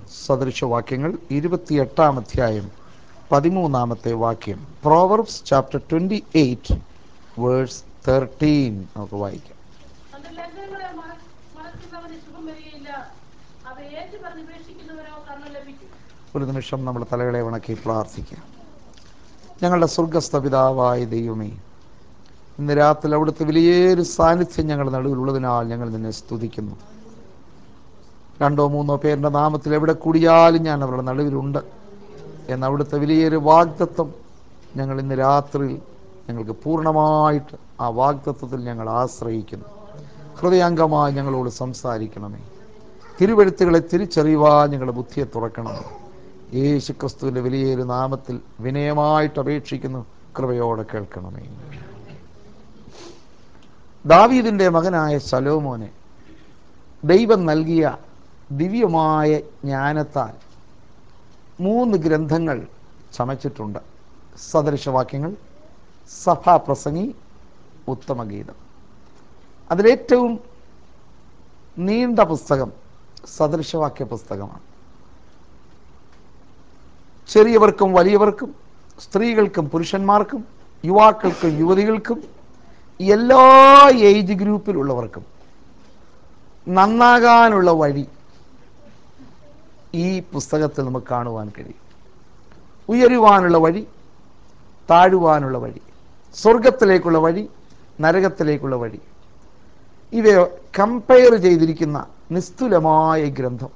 സദൃശവാക്യങ്ങൾ ഇരുപത്തിയെട്ടാം അധ്യായം പതിമൂന്നാമത്തെ വാക്യം Proverbs chapter twenty eight verse thirteen നമുക്ക് വായിക്കാം തന്റെ ലംഘനങ്ങളെ മറ- മറക്കുന്നവന് ശുഭം വരികയില്ല അവ ഏറ്റു പറഞ്ഞ് ഉപേക്ഷിക്കുന്നവനോ കർണം ലഭിക്കും ഒരു നിമിഷം നമ്മുടെ തലകളെ വണക്കി പ്രാർത്ഥിക്കാം ഞങ്ങളുടെ സ്വർഗസ്ഥ പിതാവായ ദൈവമേ ഇന്ന് രാത്രി അവിടുത്തെ വലിയൊരു സാന്നിധ്യം ഞങ്ങളുടെ നടുവിലുള്ളതിനാൽ ഞങ്ങൾ നിന്നെ സ്തുതിക്കുന്നു രണ്ടോ മൂന്നോ പേരുടെ നാമത്തിൽ എവിടെ കൂടിയാലും ഞാൻ അവരുടെ നടുവിലുണ്ട് എന്ന അവിടുത്തെ വലിയൊരു വാഗ്ദത്വം ഞങ്ങൾ ഇന്ന് രാത്രിയിൽ ഞങ്ങൾക്ക് പൂർണ്ണമായിട്ട് ആ വാഗ്ദത്വത്തിൽ ഞങ്ങൾ ആശ്രയിക്കുന്നു ഹൃദയാംഗമായി ഞങ്ങളോട് സംസാരിക്കണമേ തിരുവഴുത്തുകളെ തിരിച്ചറിയുവാൻ ഞങ്ങളുടെ ബുദ്ധിയെ തുറക്കണമേ യേശു ക്രിസ്തുവിൻ്റെ വലിയൊരു നാമത്തിൽ വിനയമായിട്ട് അപേക്ഷിക്കുന്നു കൃപയോടെ കേൾക്കണമേ ദാവീദിൻ്റെ മകനായ ശലോമോനെ ദൈവം നൽകിയ ദിവ്യമായ ജ്ഞാനത്താൽ മൂന്ന് ഗ്രന്ഥങ്ങൾ ചമച്ചിട്ടുണ്ട് സദൃശവാക്യങ്ങൾ സഭാപ്രസംഗി ഉത്തമഗീതം അതിലേറ്റവും നീണ്ട പുസ്തകം സദൃശവാക്യ പുസ്തകമാണ് ചെറിയവർക്കും വലിയവർക്കും സ്ത്രീകൾക്കും പുരുഷന്മാർക്കും യുവാക്കൾക്കും യുവതികൾക്കും എല്ലാ ഏജ് ഗ്രൂപ്പിലുള്ളവർക്കും നന്നാകാനുള്ള വഴി ഈ പുസ്തകത്തിൽ നമുക്ക് കാണുവാൻ കഴിയും ഉയരുവാനുള്ള വഴി താഴുവാനുള്ള വഴി സ്വർഗത്തിലേക്കുള്ള വഴി നരകത്തിലേക്കുള്ള വഴി ഇവയെ കമ്പയർ ചെയ്തിരിക്കുന്ന നിസ്തുലമായ ഗ്രന്ഥം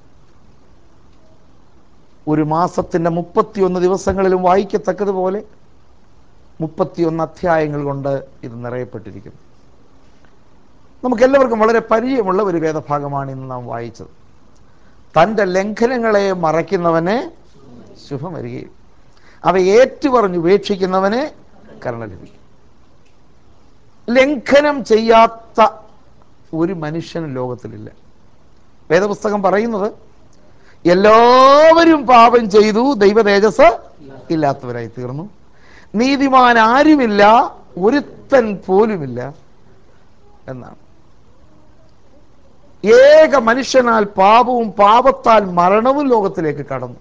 ഒരു മാസത്തിൻ്റെ മുപ്പത്തിയൊന്ന് ദിവസങ്ങളിലും വായിക്കത്തക്കതുപോലെ മുപ്പത്തിയൊന്ന് അധ്യായങ്ങൾ കൊണ്ട് ഇത് നിറയപ്പെട്ടിരിക്കുന്നു നമുക്കെല്ലാവർക്കും വളരെ പരിചയമുള്ള ഒരു വേദഭാഗമാണ് ഇന്ന് നാം വായിച്ചത് തൻ്റെ ലംഘനങ്ങളെ മറയ്ക്കുന്നവന് ശുഭം വരികയും അവ ഏറ്റുപറഞ്ഞ് ഉപേക്ഷിക്കുന്നവന് കരുണ ലഭിക്കും ലംഘനം ചെയ്യാത്ത ഒരു മനുഷ്യൻ ലോകത്തിലില്ല വേദപുസ്തകം പറയുന്നത് എല്ലാവരും പാപം ചെയ്തു ദൈവ തേജസ് ഇല്ലാത്തവരായി തീർന്നു നീതിമാൻ ആരുമില്ല ഒരുത്തൻ പോലുമില്ല എന്നാണ് ഏക മനുഷ്യനാൽ പാപവും പാപത്താൽ മരണവും ലോകത്തിലേക്ക് കടന്നു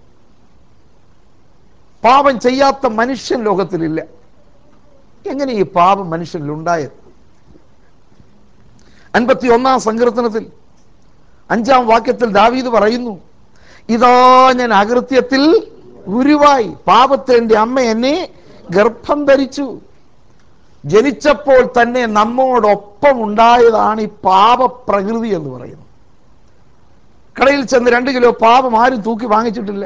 പാപം ചെയ്യാത്ത മനുഷ്യൻ ലോകത്തിലില്ല എങ്ങനെ ഈ പാപം മനുഷ്യനിൽ ഉണ്ടായത് അൻപത്തി ഒന്നാം സങ്കീർത്തനത്തിൽ അഞ്ചാം വാക്യത്തിൽ ദാവീദ് പറയുന്നു ഇതാ ഞാൻ അകൃത്യത്തിൽ ഗുരുവായി പാപത്തിന്റെ അമ്മ എന്നെ ഗർഭം ധരിച്ചു ജനിച്ചപ്പോൾ തന്നെ നമ്മോടൊപ്പം ഉണ്ടായതാണ് ഈ പാപപ്രകൃതി എന്ന് പറയുന്നത് കടയിൽ ചെന്ന് രണ്ട് കിലോ പാപം ആരും തൂക്കി വാങ്ങിച്ചിട്ടില്ല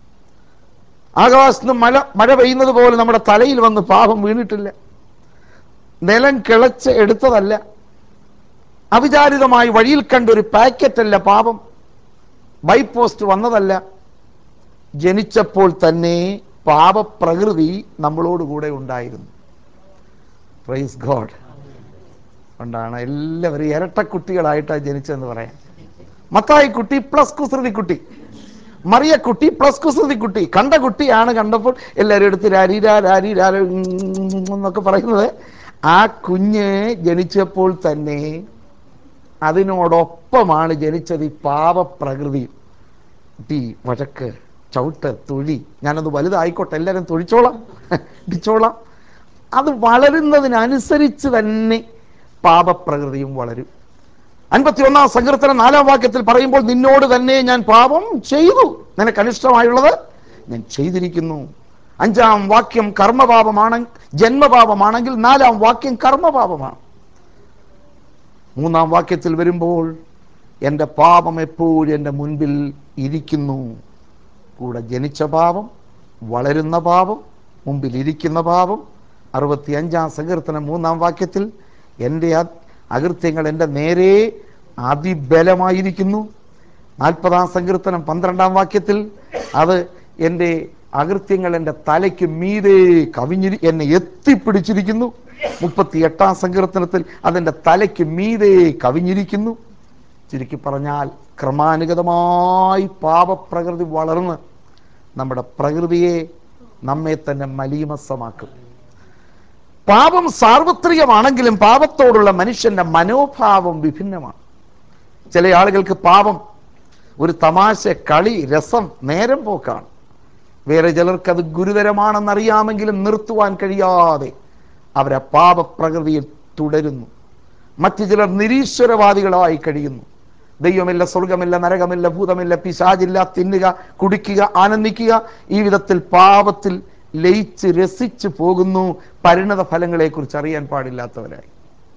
ആകാശത്ത് മഴ മഴ പെയ്യുന്നത് പോലെ നമ്മുടെ തലയിൽ വന്ന് പാപം വീണിട്ടില്ല നിലം കിളച്ച് എടുത്തതല്ല അവിചാരിതമായി വഴിയിൽ കണ്ട ഒരു പാക്കറ്റ് അല്ല പാപം ബൈ പോസ്റ്റ് വന്നതല്ല ജനിച്ചപ്പോൾ തന്നെ പാപപ്രകൃതി നമ്മളോടുകൂടെ ഉണ്ടായിരുന്നു പ്രൈസ് ഗോഡ് കൊണ്ടാണ് എല്ലാവരും ഇരട്ടക്കുട്ടികളായിട്ടാണ് ജനിച്ചതെന്ന് പറയാം മത്തായി കുട്ടി പ്ലസ് കുസൃതി കുട്ടി മറിയ കുട്ടി പ്ലസ് കുസൃതി കുട്ടി കണ്ട കുട്ടിയാണ് കണ്ടപ്പോൾ എല്ലാവരും എടുത്ത് രാരീരാ രാരീരാ എന്നൊക്കെ പറയുന്നത് ആ കുഞ്ഞ് ജനിച്ചപ്പോൾ തന്നെ അതിനോടൊപ്പമാണ് ജനിച്ചത് ഈ പാപപ്രകൃതി തീ വഴക്ക് ചവിട്ട് തൊഴി ഞാനത് വലുതായിക്കോട്ടെ എല്ലാവരും തൊഴിച്ചോളാം ഇടിച്ചോളാം അത് വളരുന്നതിനനുസരിച്ച് തന്നെ പാപപ്രകൃതിയും വളരും അൻപത്തി ഒന്നാം സങ്കീർത്തനം നാലാം വാക്യത്തിൽ പറയുമ്പോൾ നിന്നോട് തന്നെ ഞാൻ പാപം ചെയ്തു നിനക്ക് അനിഷ്ടമായുള്ളത് ഞാൻ ചെയ്തിരിക്കുന്നു അഞ്ചാം വാക്യം കർമ്മപാപമാണ് ജന്മപാപമാണെങ്കിൽ നാലാം വാക്യം കർമ്മപാപമാണ് മൂന്നാം വാക്യത്തിൽ വരുമ്പോൾ എൻ്റെ പാപം എപ്പോഴും എൻ്റെ മുൻപിൽ ഇരിക്കുന്നു കൂടെ ജനിച്ച പാപം വളരുന്ന പാപം മുമ്പിൽ ഇരിക്കുന്ന പാപം അറുപത്തി അഞ്ചാം സങ്കീർത്തനം മൂന്നാം വാക്യത്തിൽ എൻ്റെ അ- അകൃത്യങ്ങൾ എൻ്റെ നേരെ അതിബലമായിരിക്കുന്നു നാൽപ്പതാം സങ്കീർത്തനം പന്ത്രണ്ടാം വാക്യത്തിൽ അത് എൻ്റെ അകൃത്യങ്ങൾ എൻ്റെ തലയ്ക്ക് മീതെ കവിഞ്ഞിരി എന്നെ എത്തിപ്പിടിച്ചിരിക്കുന്നു മുപ്പത്തി എട്ടാം സങ്കീർത്തനത്തിൽ അതെൻ്റെ തലയ്ക്ക് മീതെ കവിഞ്ഞിരിക്കുന്നു ചുരുക്കി പറഞ്ഞാൽ ക്രമാനുഗതമായി പാപപ്രകൃതി വളർന്ന് നമ്മുടെ പ്രകൃതിയെ നമ്മെ തന്നെ മലീമസമാക്കും പാപം സാർവത്രികമാണെങ്കിലും പാപത്തോടുള്ള മനുഷ്യന്റെ മനോഭാവം വിഭിന്നമാണ് ചില ആളുകൾക്ക് പാപം ഒരു തമാശ കളി രസം നേരം പോക്കാണ് വേറെ ചിലർക്ക് അത് ഗുരുതരമാണെന്നറിയാമെങ്കിലും നിർത്തുവാൻ കഴിയാതെ അവരെ പാപപ്രകൃതിയിൽ തുടരുന്നു മറ്റു ചിലർ നിരീശ്വരവാദികളായി കഴിയുന്നു ദൈവമില്ല സ്വർഗമില്ല നരകമില്ല ഭൂതമില്ല പിശാചില്ല തിന്നുക കുടിക്കുക ആനന്ദിക്കുക ഈ വിധത്തിൽ പാപത്തിൽ ലയിച്ച് രസിച്ചു പോകുന്നു പരിണത ഫലങ്ങളെക്കുറിച്ച് അറിയാൻ പാടില്ലാത്തവരായി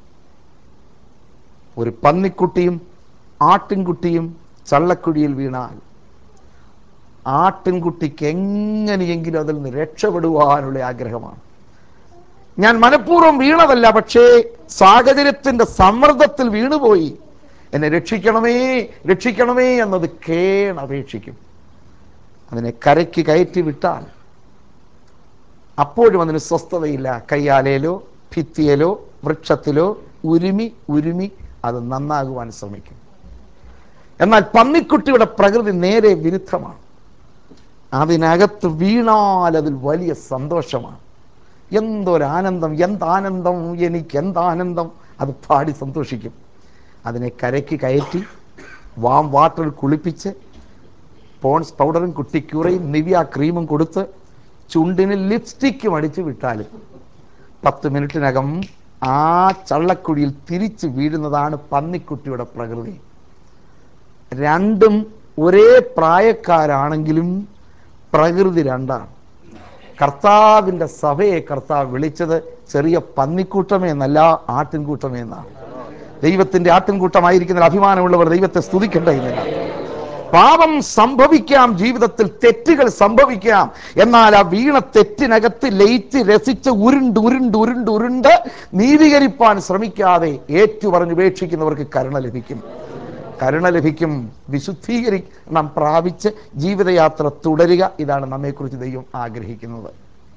ഒരു പന്നിക്കുട്ടിയും ആട്ടിൻകുട്ടിയും ചള്ളക്കുഴിയിൽ വീണാൽ ആട്ടിൻകുട്ടിക്ക് എങ്ങനെയെങ്കിലും അതിൽ നിന്ന് രക്ഷപ്പെടുവാനുള്ള ആഗ്രഹമാണ് ഞാൻ മനഃപൂർവ്വം വീണതല്ല പക്ഷേ സാഹചര്യത്തിന്റെ സമ്മർദ്ദത്തിൽ വീണുപോയി എന്നെ രക്ഷിക്കണമേ രക്ഷിക്കണമേ എന്നത് കേണപേക്ഷിക്കും അതിനെ കരയ്ക്ക് കയറ്റി വിട്ടാൽ അപ്പോഴും അതിന് സ്വസ്ഥതയില്ല കയ്യാലയിലോ ഭിത്തിയിലോ വൃക്ഷത്തിലോ ഉരുമി ഉരുമി അത് നന്നാകുവാൻ ശ്രമിക്കും എന്നാൽ പന്നിക്കുട്ടിയുടെ പ്രകൃതി നേരെ വിരുദ്ധമാണ് അതിനകത്ത് വീണാൽ അതിൽ വലിയ സന്തോഷമാണ് എന്തൊരാനന്ദം എന്താനന്ദം എനിക്ക് എന്താനന്ദം അത് പാടി സന്തോഷിക്കും അതിനെ കരയ്ക്ക് കയറ്റി വാം വാട്ടറിൽ കുളിപ്പിച്ച് പോൺസ് പൗഡറും കുട്ടിക്കൂറയും നിവ്യ ക്രീമും കൊടുത്ത് ചുണ്ടിന് ലിപ്സ്റ്റിക്കും അടിച്ച് വിട്ടാലും പത്ത് മിനിറ്റിനകം ആ ചള്ളക്കുഴിയിൽ തിരിച്ചു വീഴുന്നതാണ് പന്നിക്കുട്ടിയുടെ പ്രകൃതി രണ്ടും ഒരേ പ്രായക്കാരാണെങ്കിലും പ്രകൃതി രണ്ടാണ് കർത്താവിൻ്റെ സഭയെ കർത്താവ് വിളിച്ചത് ചെറിയ പന്നിക്കൂട്ടമേ എന്നല്ല ആട്ടിൻകൂട്ടമേ എന്നാണ് ദൈവത്തിന്റെ ആട്ടിൻകൂട്ടമായിരിക്കുന്ന അഭിമാനമുള്ളവർ ദൈവത്തെ സ്തുതിക്കട്ടെ എന്നില്ല പാപം സംഭവിക്കാം ജീവിതത്തിൽ തെറ്റുകൾ സംഭവിക്കാം എന്നാൽ ആ വീണ തെറ്റിനകത്ത് ലയിച്ച് രസിച്ച് ഉരുണ്ട് ഉരുണ്ട് ഉരുണ്ട് ഉരുണ്ട് നീതീകരിപ്പാൻ ശ്രമിക്കാതെ ഏറ്റുപറഞ്ഞ് ഉപേക്ഷിക്കുന്നവർക്ക് കരുണ ലഭിക്കും കരുണ ലഭിക്കും വിശുദ്ധീകരണം പ്രാപിച്ച് ജീവിതയാത്ര തുടരുക ഇതാണ് നമ്മെക്കുറിച്ച് ദൈവം ആഗ്രഹിക്കുന്നത്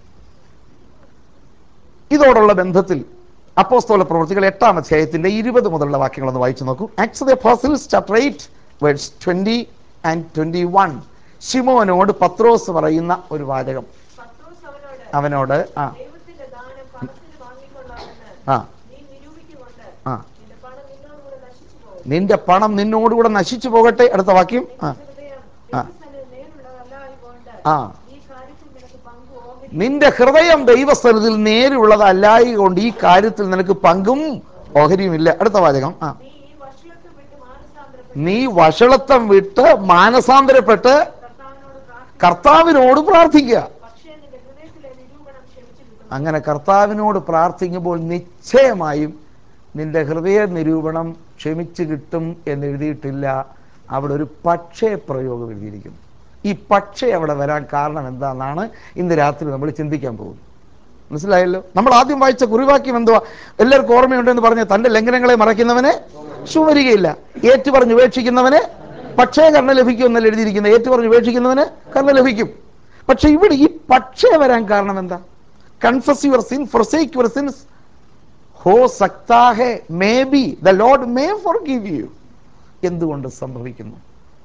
ഇതോടുള്ള ബന്ധത്തിൽ അപ്പോസ്തോല പ്രവൃത്തികൾ എട്ടാം അധ്യായത്തിന്റെ ഇരുപത് മുതലുള്ള വാക്യങ്ങളൊന്ന് വായിച്ചു നോക്കൂ Acts the Apostles chapter 8 verse 20 and 21 ശിമോനോട് പത്രോസ് പറയുന്ന ഒരു വാചകം പത്രോസ് അവനോട് അവനോട് ആ ദൈവത്തിന്റെ ദാനം പണത്തിന് വാങ്ങിക്കൊള്ളാമെന്ന് ആ നീ നിരൂപിക്കുകൊണ്ട് ആ നിന്റെ പണം നിന്നോടുകൂടെ നശിച്ചു പോകും നിന്റെ പണം നിന്നോടുകൂടെ നശിച്ചു പോകട്ടെ അടുത്ത വാക്യം ആ ഹൃദയം ആ. ദൈവസന്നിധി നേരുള്ളതല്ലായതുകൊണ്ട് ആ ഈ കാര്യത്തിൽ നിനക്ക് പങ്കു ഓഹരി നിന്റെ ഹൃദയം ദൈവസ്ഥലത്തിൽ നേരുള്ളതല്ലായകൊണ്ട് ഈ കാര്യത്തിൽ നിനക്ക് പങ്കും ഓഹരിയുമില്ല അടുത്ത വാചകം ആ നീ ഈ വഷളത്വം വിട്ട് മാനസാന്തരപ്പെട്ട് നീ വഷളത്വം വിട്ട് മാനസാന്തരപ്പെട്ട് കർത്താവിനോട് പ്രാർത്ഥിക്കുക കർത്താവിനോട് പ്രാർത്ഥിക്കുക പക്ഷേ നിന്റെ ഹൃദയത്തിലെ നിരൂപണം ക്ഷമിച്ചു കിട്ടും അങ്ങനെ കർത്താവിനോട് പ്രാർത്ഥിക്കുമ്പോൾ നിശ്ചയമായും നിന്റെ ഹൃദയ നിരൂപണം ക്ഷമിച്ചു കിട്ടും എന്ന് എഴുതിയിട്ടില്ല അവിടെ ഒരു പക്ഷേ പ്രയോഗം എഴുതിയിരിക്കുന്നു ഈ പക്ഷേ അവിടെ വരാൻ കാരണം എന്താണെന്നാണ് ഇന്ന് രാത്രി നമ്മൾ ചിന്തിക്കാൻ പോകുന്നത് മനസ്സിലായല്ലോ നമ്മൾ ആദ്യം വായിച്ച കുറിവാക്യം എന്തുവാ എല്ലാവർക്കും ഓർമ്മയുണ്ടെന്ന് പറഞ്ഞ തന്റെ ലംഘനങ്ങളെ മറയ്ക്കുന്നവനെ ശുമരികയില്ല ഏറ്റുപറഞ്ഞ് ഉപേക്ഷിക്കുന്നവന് പക്ഷേ കർണ ലഭിക്കും എന്നല്ല എഴുതിയിരിക്കുന്നത് ഏറ്റുപറഞ്ഞ് ഉപേക്ഷിക്കുന്നവന് കർണ ലഭിക്കും പക്ഷെ ഇവിടെ ഈ പക്ഷേ വരാൻ കാരണം എന്താ confess your sin forsake your sins ഹോ സക്താ ഹെ may be the Lord may forgive you എന്തുകൊണ്ട് സംഭവിക്കുന്നു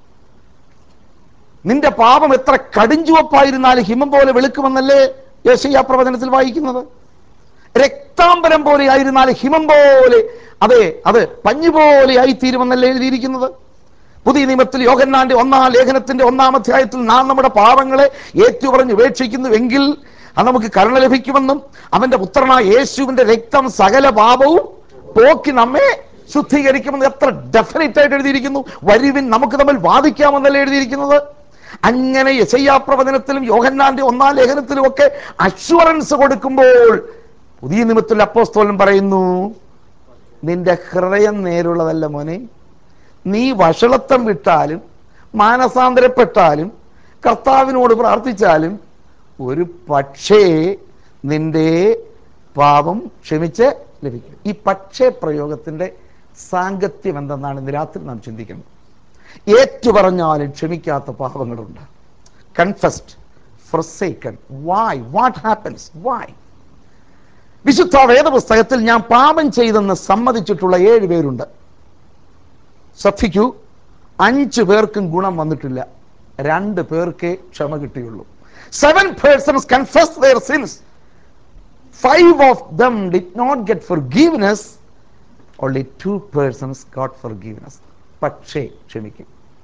നിന്റെ പാപം എത്ര കടുഞ്ചുവപ്പായിരുന്നാലും ഹിമം പോലെ വെളുക്കുമെന്നല്ലേ യേശയ്യാ പ്രവചനത്തിൽ വായിക്കുന്നത് രക്താംബരം പോലെ ആയിരുന്നാൽ ഹിമം പോലെ അതെ അത് പഞ്ഞു പോലെ ആയിത്തീരുമെന്നല്ലേ എഴുതിയിരിക്കുന്നത് പുതിയ നിയമത്തിൽ യോഹന്നാന്റെ ഒന്നാം ലേഖനത്തിന്റെ ഒന്നാം അധ്യായത്തിൽ നാം നമ്മുടെ പാപങ്ങളെ ഏറ്റുപറഞ്ഞ് ഉപേക്ഷിക്കുന്നുവെങ്കിൽ അത് നമുക്ക് കരുണ ലഭിക്കുമെന്നും അവന്റെ പുത്രനായ യേശുവിന്റെ രക്തം സകല പാപവും പോക്കി നമ്മെ ശുദ്ധീകരിക്കുമെന്ന് എത്ര ഡെഫിനറ്റ് ആയിട്ട് എഴുതിയിരിക്കുന്നു വരുവിൻ നമുക്ക് തമ്മിൽ വാദിക്കാമെന്നല്ലേ എഴുതിയിരിക്കുന്നത് അങ്ങനെ യശയ്യാ പ്രവചനത്തിലും യോഹന്നാന്റെ ഒന്നാം ലേഖനത്തിലും ഒക്കെ അഷ്വറൻസ് കൊടുക്കുമ്പോൾ പുതിയ നിയമത്തിൽ അപ്പോസ്തോലൻ പറയുന്നു നിന്റെ ഹൃദയം നേരുള്ളതല്ല മോനെ നീ വഷളത്വം വിട്ടാലും മാനസാന്തരപ്പെട്ടാലും കർത്താവിനോട് പ്രാർത്ഥിച്ചാലും ഒരു പക്ഷേ നിന്റെ പാപം ക്ഷമിച്ച് ലഭിക്കും ഈ പക്ഷേ പ്രയോഗത്തിന്റെ സാങ്കത്യം എന്തെന്നാണ് ഇന്ന് രാത്രി നാം ചിന്തിക്കുന്നത് ഏറ്റുപറഞ്ഞാലും ക്ഷമിക്കാത്ത പാപങ്ങളുണ്ട് കൺഫസ്റ്റ് forsaken why what happens why വിശുദ്ധ വേദപുസ്തകത്തിൽ ഞാൻ പാപം ചെയ്തെന്ന് സമ്മതിച്ചിട്ടുള്ള ഏഴ് പേരുണ്ട് ശ്രദ്ധിക്കൂ അഞ്ച് പേർക്കും ഗുണം വന്നിട്ടില്ല രണ്ട് പേർക്കേ ക്ഷമ കിട്ടിയുള്ളൂ seven persons confess their sins five of them did not get forgiveness only two persons got forgiveness പക്ഷേ ക്ഷമിക്കും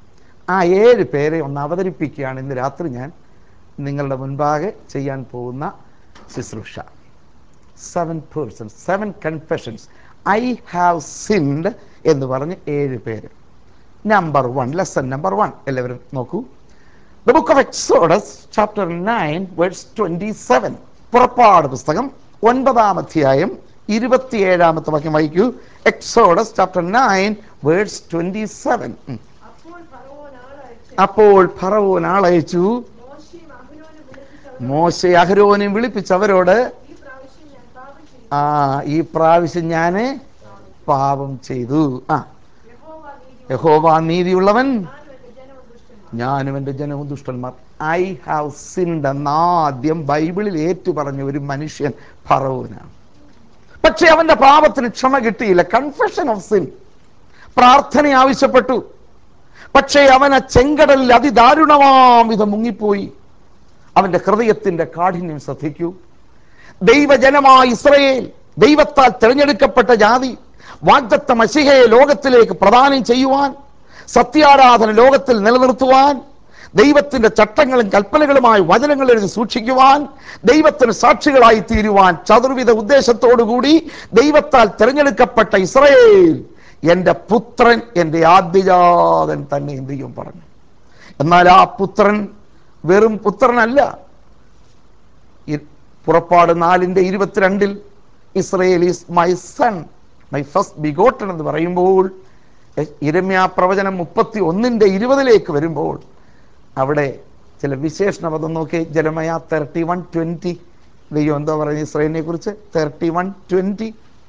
ആ ഏഴ് പേരെ ഒന്ന് അവതരിപ്പിക്കുകയാണ് ഇന്ന് രാത്രി ഞാൻ നിങ്ങളുടെ മുൻപാകെ ചെയ്യാൻ പോകുന്ന ശുശ്രൂഷ seven persons seven confessions I have sinned എന്ന് പറഞ്ഞ് ഏഴ് പേര് number one lesson number one എല്ലാവരും നോക്കൂ the book of Exodus chapter nine verse twenty seven പുറപ്പാട് പുസ്തകം ഒൻപതാം അധ്യായം ഇരുപത്തിയേഴാമത്തെ വാക്യം വായിക്കൂ Exodus chapter nine verse twenty seven അപ്പോൾ ഫറവോൻ ആളയച്ച് അപ്പോൾ ഫറവോൻ ആളയച്ചു മോശയും അഹ്റോനും വിളിപ്പിച്ചവർ മോശ അഹരോനും വിളിപ്പിച്ചവരോട് ഈ പ്രാവശ്യം ഞാൻ പാപം ചെയ്തു ആ ഈ പ്രാവശ്യം ഞാൻ പാപം ചെയ്തു ആ യഹോവ നീതി യഹോവ നീതിയുള്ളവൻ ഞാനും എന്റെ ജനവും ദുഷ്ടന്മാർ ഞാനും എൻ്റെ ജനവും ദുഷ്ടന്മാർ ഐ ഹാവ് സിൻഡ് എന്നാദ്യം ബൈബിളിൽ ഏറ്റുപറഞ്ഞ ഒരു മനുഷ്യൻ ഫറവോനാണ് പക്ഷെ അവന്റെ പാപത്തിന് ക്ഷമ കിട്ടിയില്ല കൺഫെഷൻ ഓഫ് സിൻ പ്രാർത്ഥന ആവശ്യപ്പെട്ടു പക്ഷേ അവൻ ആ ചെങ്കടലിൽ അതിദാരുണമാം വിധം മുങ്ങിപ്പോയി അവന്റെ ഹൃദയത്തിന്റെ കാഠിന്യം ശ്രദ്ധിക്കൂ ദൈവജനമായ ഇസ്രയേൽ ദൈവത്താൽ തിരഞ്ഞെടുക്കപ്പെട്ട ജാതി വാഗ്ദത്ത മഷിഹയെ ലോകത്തിലേക്ക് പ്രദാനം ചെയ്യുവാൻ സത്യാരാധന ലോകത്തിൽ നിലനിർത്തുവാൻ ദൈവത്തിന്റെ ചട്ടങ്ങളും കൽപ്പനകളുമായി വചനങ്ങൾ എഴുതി സൂക്ഷിക്കുവാൻ ദൈവത്തിന് സാക്ഷികളായി തീരുവാൻ ചതുർവിധ ഉദ്ദേശത്തോടുകൂടി ദൈവത്താൽ തിരഞ്ഞെടുക്കപ്പെട്ട ഇസ്രയേൽ എൻ്റെ പുത്രൻ എൻ്റെ ആദ്യജാതൻ തന്നെ എന്ത് ചെയ്യും പറഞ്ഞു എന്നാൽ ആ പുത്രൻ വെറും പുത്രനല്ല ഇ- പുറപ്പാട് നാലിന്റെ ഇരുപത്തിരണ്ടിൽ Israel is my son my first begotten എന്ന് പറയുമ്പോൾ ഇരമ്യ പ്രവചനം മുപ്പത്തി ഒന്നിന്റെ ഇരുപതിലേക്ക് വരുമ്പോൾ അവിടെ ചില വിശേഷണ പദം നോക്കി ജലമയ തേർട്ടി വൺ ട്വന്റി ദൈവം എന്താ പറയുന്നത് ഇസ്രയേലിനെ കുറിച്ച് തേർട്ടി വൺ ട്വന്റി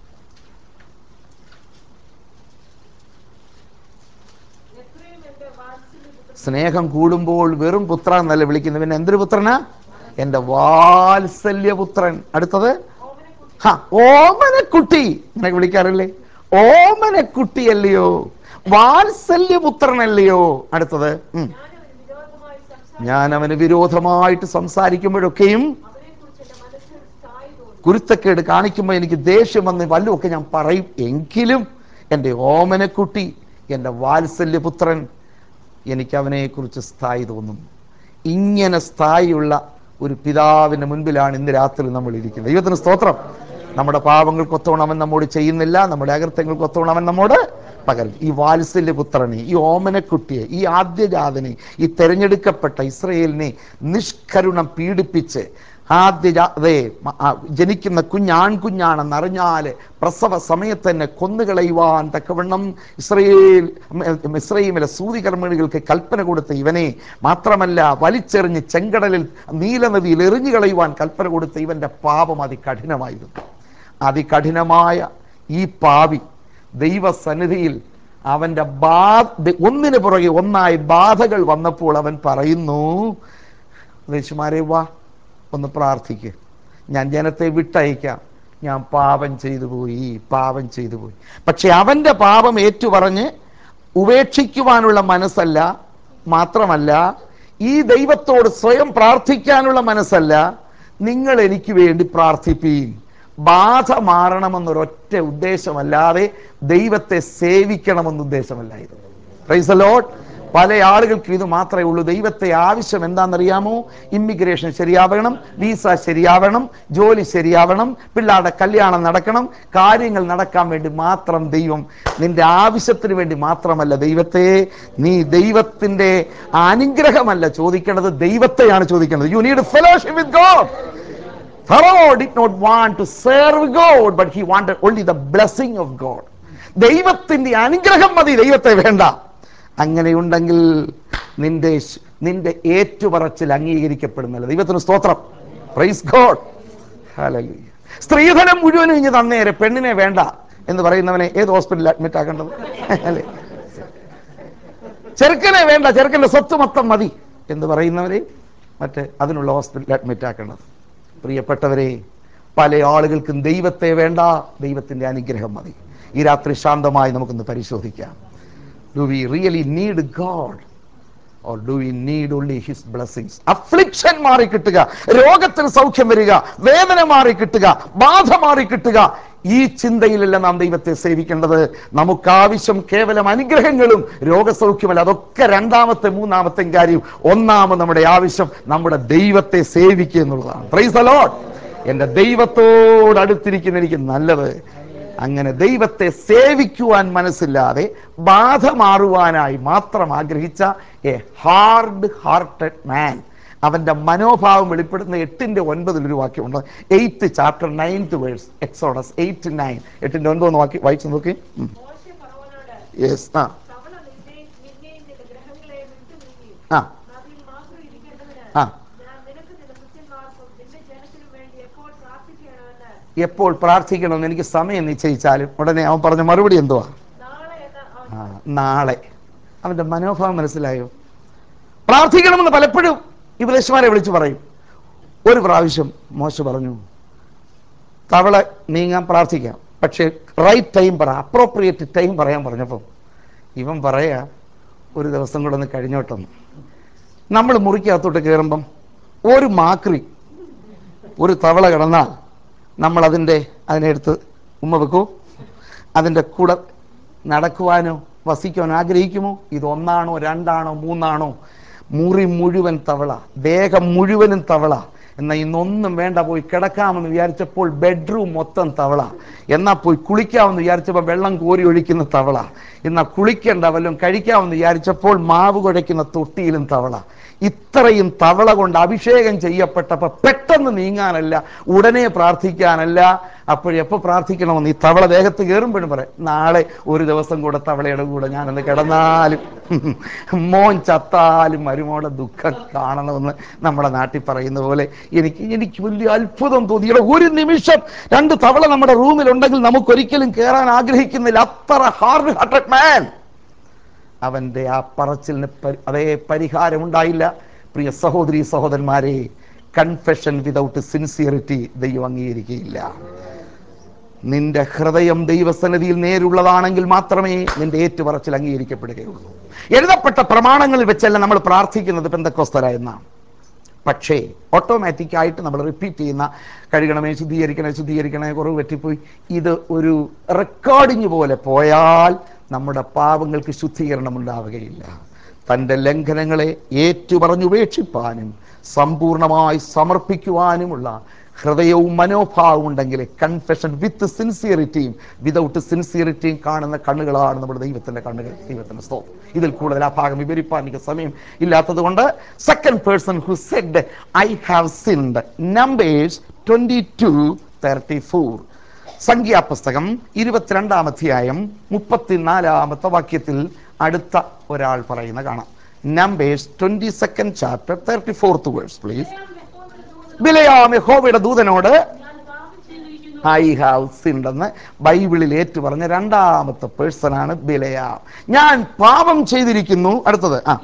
എത്രയും എന്റെ വാത്സല്യപുത്രൻ സ്നേഹം കൂടുമ്പോൾ വെറും പുത്ര എന്നല്ല വിളിക്കുന്നത് പിന്നെ എന്തൊരു പുത്രനാ എൻ്റെ വാത്സല്യപുത്രൻ അടുത്തത് ഓമനക്കുട്ടി ഹാ ഓമനക്കുട്ടി നിനക്ക് വിളിക്കാറില്ലേ ഓമനക്കുട്ടിയല്ലയോ വാത്സല്യപുത്രനല്ലയോ അടുത്തത് ഉം. ഞാൻ അവന് വിരോധമായി ഞാൻ അവന് വിരോധമായിട്ട് സംസാരിച്ചു സംസാരിക്കുമ്പോഴൊക്കെയും അവനെക്കുറിച്ച് എന്റെ മനസ്സിൽ സ്ഥായി തോന്നി കുരുത്തക്കേട് കാണിക്കുമ്പോൾ എനിക്ക് ദേഷ്യം വന്ന് വല്ലതുമൊക്കെ ഞാൻ പറയും എങ്കിലും എൻ്റെ ഓമനക്കുട്ടി എൻ്റെ വാത്സല്യപുത്രൻ എനിക്ക് അവനെക്കുറിച്ച് സ്ഥായി തോന്നുന്നു ഇങ്ങനെ സ്ഥായിയുള്ള ഒരു പിതാവിൻ്റെ മുൻപിലാണ് ഇന്ന് രാത്രി നമ്മൾ ഇരിക്കുന്നത് ദൈവത്തിന് സ്തോത്രം നമ്മുടെ പാപങ്ങൾക്കൊത്തവണ്ണം അവൻ നമ്മോട് ചെയ്യുന്നില്ല നമ്മുടെ അകൃത്യങ്ങൾക്കൊത്തവണ്ണം അവൻ നമ്മോട് പകരം ഈ വാത്സല്യപുത്രനെ ഈ ഓമനക്കുട്ടിയെ ഈ ആദ്യജാതനെ ഈ തെരഞ്ഞെടുക്കപ്പെട്ട ഇസ്രയേലിനെ നിഷ്കരുണം പീഡിപ്പിച്ച് ആദ്യ അതെ ജനിക്കുന്ന കുഞ്ഞ് ആൺകുഞ്ഞാണെന്ന് അറിഞ്ഞാൽ പ്രസവ സമയത്ത് തന്നെ കൊന്നുകളയുവാൻ തക്കവണ്ണം ഇസ്രയേൽ ഇസ്രയേമിലെ സൂതികർമ്മിണികൾക്ക് കൽപ്പന കൊടുത്ത ഇവനെ മാത്രമല്ല വലിച്ചെറിഞ്ഞ് ചെങ്കടലിൽ നീലനദിയിൽ എറിഞ്ഞു കളയുവാൻ കൽപ്പന കൊടുത്ത ഇവന്റെ പാപം അതികഠിനമായിരുന്നു അതികഠിനമായ ഈ പാവി ദൈവസന്നിധിയിൽ അവന്റെ ബാധ ഒന്നിനു പുറകെ ഒന്നായി ബാധകൾ വന്നപ്പോൾ അവൻ പറയുന്നു ദേശുമാരെ വാ ഒന്ന് പ്രാർത്ഥിക്ക് ഞാൻ ജനത്തെ വിട്ടയക്കാം ഞാൻ പാപം ചെയ്തു പോയി പാപം ചെയ്തു പോയി പക്ഷെ അവന്റെ പാപം ഏറ്റുപറഞ്ഞ് ഉപേക്ഷിക്കുവാനുള്ള മനസ്സല്ല മാത്രമല്ല ഈ ദൈവത്തോട് സ്വയം പ്രാർത്ഥിക്കാനുള്ള മനസ്സല്ല നിങ്ങൾ എനിക്ക് വേണ്ടി പ്രാർത്ഥിപ്പീൻ ബാധ മാറണമെന്നൊരൊറ്റ ഉദ്ദേശമല്ലാതെ ദൈവത്തെ സേവിക്കണമെന്ന ഉദ്ദേശമല്ലായിരുന്നു പ്രൈസ് ലോഡ് പല ആളുകൾക്ക് ഇത് മാത്രമേ ഉള്ളൂ ദൈവത്തെ ആവശ്യം എന്താണെന്നറിയാമോ ഇമ്മിഗ്രേഷൻ ശരിയാവണം വിസ ശരിയാവണം ജോലി ശരിയാവണം പിള്ളേരുടെ കല്യാണം നടക്കണം കാര്യങ്ങൾ നടക്കാൻ വേണ്ടി മാത്രം ദൈവം നിന്റെ ആവശ്യത്തിന് വേണ്ടി മാത്രമല്ല ദൈവത്തെ നീ ദൈവത്തിന്റെ അനുഗ്രഹമല്ല ചോദിക്കേണ്ടത് ദൈവത്തെയാണ് ചോദിക്കേണ്ടത് you need fellowship with God Pharaoh did not want to serve God, but he wanted only the blessing of God. ദൈവത്തിന്റെ അനുഗ്രഹം മതി ദൈവത്തെ വേണ്ട അങ്ങനെയുണ്ടെങ്കിൽ നിന്റെ ശ്- നിന്റെ ഏറ്റുപറച്ചിൽ അംഗീകരിക്കപ്പെടുന്നില്ല ദൈവത്തിന് സ്തോത്രം പ്രൈസ് ഗോഡ് ഹല്ലേലൂയ സ്ത്രീധനം മുഴുവനും ഇഞ്ഞ് തന്നേരെ പെണ്ണിനെ വേണ്ട എന്ന് പറയുന്നവനെ ഏത് ഹോസ്പിറ്റലിൽ അഡ്മിറ്റ് ആക്കേണ്ടത് അല്ലേ ചെറുക്കനെ വേണ്ട ചെറുക്കന്റെ സ്വത്ത് മൊത്തം മതി എന്ന് പറയുന്നവരെ മറ്റേ അതിനുള്ള ഹോസ്പിറ്റലിൽ അഡ്മിറ്റ് ആക്കേണ്ടത് പ്രിയപ്പെട്ടവരെ പല ആളുകൾക്കും ദൈവത്തെ വേണ്ട ദൈവത്തിന്റെ അനുഗ്രഹം മതി ഈ രാത്രി ശാന്തമായി നമുക്കൊന്ന് പരിശോധിക്കാം do we really need God or do we need only his blessings affliction മാറി കിട്ടുക രോഗത്തിന് സൗഖ്യം വരിക വേദന മാറി കിട്ടുക ബാധ മാറി കിട്ടുക ഈ ചിന്തയിലല്ല നാം ദൈവത്തെ സേവിക്കേണ്ടത് നമുക്ക് ആവശ്യം കേവലം അനുഗ്രഹങ്ങളും രോഗസൗഖ്യമല്ല അതൊക്കെ രണ്ടാമത്തെ മൂന്നാമത്തെ കാര്യം ഒന്നാമത് നമ്മുടെ ആവശ്യം നമ്മുടെ ദൈവത്തെ സേവിക്കുക എന്നുള്ളതാണ് പ്രൈസ് അലോട്ട് എൻ്റെ ദൈവത്തോട് അടുത്തിരിക്കുന്ന എനിക്ക് നല്ലത് അങ്ങനെ ദൈവത്തെ സേവിക്കുവാൻ മനസ്സില്ലാതെ ബാധ മാറുവാനായി മാത്രം ആഗ്രഹിച്ച എ ഹാർഡ് ഹാർട്ടഡ് മാൻ അവന്റെ മനോഭാവം വെളിപ്പെടുന്ന എട്ടിന്റെ ഒൻപതിൽ ഒരു വാക്യമുണ്ട് eighth chapter ninth verse Exodus eight nine എട്ടിന്റെ ഒൻപത് വാക്യം വായിച്ചു നോക്കി മോശെ ഫറവോനോട് യെസ് ആ തവള നിന്നെയും നിന്നെയും നിന്റെ ഗ്രഹങ്ങളെയും വിട്ടു നീങ്ങി ആ നദിയിൽ മാത്രം ഇരിക്കേണ്ടതിന് ആ. ഞാൻ നിനക്ക് നിന്റെ കൃത്യന്മാർക്കും നിന്റെ ജനത്തിനും വേണ്ടി എപ്പോൾ പ്രാർത്ഥിക്കണമെന്ന് എപ്പോൾ പ്രാർത്ഥിക്കണമെന്ന് എനിക്ക് സമയം നിശ്ചയിച്ചാലും ഉടനെ അവൻ പറഞ്ഞ മറുപടി എന്തുവാ നാളെ എന്ന് അവൻ ആ, നാളെ അവന്റെ മനോഭാവം മനസ്സിലായോ പ്രാർത്ഥിക്കണമെന്ന് പലപ്പോഴും ഈ ഉപദേശമാരെ വിളിച്ചു പറയും ഒരു പ്രാവശ്യം മോശ പറഞ്ഞു തവള നീങ്ങാൻ പ്രാർത്ഥിക്കാം പക്ഷേ റൈറ്റ് ടൈം പറ അപ്രോപ്രിയേറ്റ് ടൈം പറയാൻ പറഞ്ഞപ്പം ഇവൻ പറയാ ഒരു ദിവസം കൂടെ ഒന്ന് കഴിഞ്ഞോട്ടെന്ന് നമ്മൾ മുറിക്കകത്തോട്ട് കയറുമ്പം ഒരു മാക്രി ഒരു തവള കിടന്നാൽ നമ്മൾ അതിൻ്റെ അതിനെടുത്ത് ഉമ്മ വെക്കൂ അതിൻ്റെ കൂടെ നടക്കുവാനോ വസിക്കുവാനോ ആഗ്രഹിക്കുമോ ഇത് ഒന്നാണോ രണ്ടാണോ മൂന്നാണോ മുറി മുഴുവൻ തവള ദേഹം മുഴുവനും തവള എന്നാൽ ഇന്നൊന്നും വേണ്ട പോയി കിടക്കാമെന്ന് വിചാരിച്ചപ്പോൾ ബെഡ്റൂം മൊത്തം തവള എന്നാൽ പോയി കുളിക്കാമെന്ന് വിചാരിച്ചപ്പോൾ വെള്ളം കോരി ഒഴിക്കുന്ന തവള എന്നാൽ കുളിക്കേണ്ട വല്ലതും കഴിക്കാമെന്ന് വിചാരിച്ചപ്പോൾ മാവ് കുഴയ്ക്കുന്ന തൊട്ടിയിലും തവള ഇത്രയും തവള കൊണ്ട് അഭിഷേകം ചെയ്യപ്പെട്ടപ്പോൾ പെട്ടെന്ന് നീങ്ങാനല്ല ഉടനെ പ്രാർത്ഥിക്കാനല്ല അപ്പോഴെപ്പോൾ പ്രാർത്ഥിക്കണമെന്ന് ഈ തവള ദേഹത്ത് കയറുമ്പോഴും പറയാം നാളെ ഒരു ദിവസം കൂടെ തവളയുടെ കൂടെ ഞാനൊന്ന് കിടന്നാലും മോൻ ചത്താലും മരുമോടെ ദുഃഖം കാണണമെന്ന് നമ്മുടെ നാട്ടിൽ പറയുന്ന പോലെ എനിക്ക് എനിക്ക് വലിയ അത്ഭുതം തോന്നി ഇവിടെ ഒരു നിമിഷം രണ്ട് തവള നമ്മുടെ റൂമിലുണ്ടെങ്കിൽ നമുക്കൊരിക്കലും കയറാൻ ആഗ്രഹിക്കുന്നില്ല അത്ര ഹാർഡ് ഹാർട്ടഡ് മാൻ അവൻ്റെ ആ പറച്ചിലിന് പരി- അതേ പരിഹാരം ഉണ്ടായില്ല പ്രിയ സഹോദരി സഹോദരന്മാരെ കൺഫെഷൻ വിതൗട്ട് സിൻസിയറിറ്റി ദൈവം അംഗീകരിക്കുകയില്ല നിന്റെ ഹൃദയം ദൈവസന്നിധിയിൽ നേരുള്ളതാണെങ്കിൽ മാത്രമേ നിന്റെ ഏറ്റുപറച്ചിൽ അംഗീകരിക്കപ്പെടുകയുള്ളൂ എഴുതപ്പെട്ട പ്രമാണങ്ങളിൽ വെച്ചല്ല നമ്മൾ പ്രാർത്ഥിക്കുന്നത് പെന്തക്കോസ്തല എന്നാണ് പക്ഷേ ഓട്ടോമാറ്റിക് ആയിട്ട് നമ്മൾ റിപ്പീറ്റ് ചെയ്യുന്ന കഴുകണമേ ശുദ്ധീകരിക്കണേ ശുദ്ധീകരിക്കണേ കുറവ് പറ്റിപ്പോയി ഇത് ഒരു റെക്കോർഡിങ് പോലെ പോയാൽ നമ്മുടെ പാപങ്ങൾക്ക് ശുദ്ധീകരണം ഉണ്ടാവുകയില്ല തൻ്റെ ലംഘനങ്ങളെ ഏറ്റുപറഞ്ഞുപേക്ഷിപ്പാനും സമ്പൂർണമായി സമർപ്പിക്കുവാനുമുള്ള ഹൃദയവും മനോഭാവവും ഉണ്ടെങ്കിൽ കൺഫെഷൻ വിത്ത് സിൻസിയറിറ്റിയും വിതൗട്ട് സിൻസിയറിറ്റിയും കാണുന്ന കണ്ണുകളാണ് നമ്മുടെ ദൈവത്തിന്റെ കണ്ണുകൾ ദൈവത്തിന്റെ സ്തോത്രം ഇതിൽ കൂടുതൽ ആ ഭാഗം വിവരിപ്പാൻ എനിക്ക് സമയം ഇല്ലാത്തത് കൊണ്ട് second person who said I have sinned Numbers twenty two thirty four സംഖ്യാപുസ്തകം ഇരുപത്തിരണ്ടാം അധ്യായം മുപ്പത്തിനാലാമത്തെ വാക്യത്തിൽ അടുത്ത ഒരാൾ പറയുന്ന കാണാം Numbers twenty second chapter thirty fourth verse please ബിലെയാം യഹോവയുടെ ദൂതൻ ബിലയാം യഹോവയുടെ ദൂതനോട് ഞാൻ പാപം ചെയ്തിരിക്കുന്നു ഐ ഹാവ് സിൻഡ് എന്ന് ബൈബിളിൽ ഏറ്റു പറഞ്ഞ രണ്ടാമത്തെ പേഴ്സൺ ആണ് ബിലയാം ഞാൻ പാപം ചെയ്തിരിക്കുന്നു അടുത്തത് ആ